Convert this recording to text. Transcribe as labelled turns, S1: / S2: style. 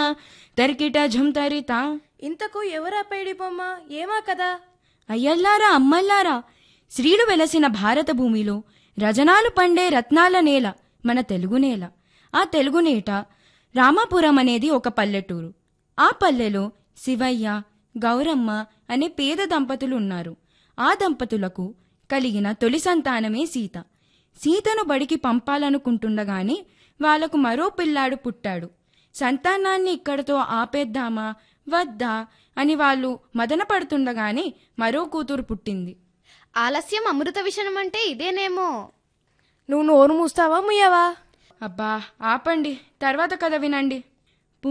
S1: తరికిట ఝుంతరిత
S2: ఇంతకు ఎవరా పైడి బొమ్మ ఏమా కదా
S1: అయ్యల్లారా అమ్మల్లారా శ్రీలు వెలసిన భారత భూమిలో రజనాలు పండే రత్నాల నేల మన తెలుగు నేల ఆ తెలుగు నేట రామాపురం అనేది ఒక పల్లెటూరు ఆ పల్లెలో శివయ్య గౌరమ్మ అనే పేద దంపతులు ఉన్నారు ఆ దంపతులకు కలిగిన తొలి సంతానమే సీత సీతను బడికి పంపాలనుకుంటుండగానే వాళ్లకు మరో పిల్లాడు పుట్టాడు సంతానాన్ని ఇక్కడతో ఆపేద్దామా వద్దా అని వాళ్ళు మదన పడుతుండగానే మరో కూతురు పుట్టింది
S3: ఆలస్యం అమృత విషయం అంటే ఇదేనేమో
S2: నువ్వు నోరు మూస్తావా ముయ్యవా
S1: అబ్బా ఆపండి తర్వాత కథ వినండి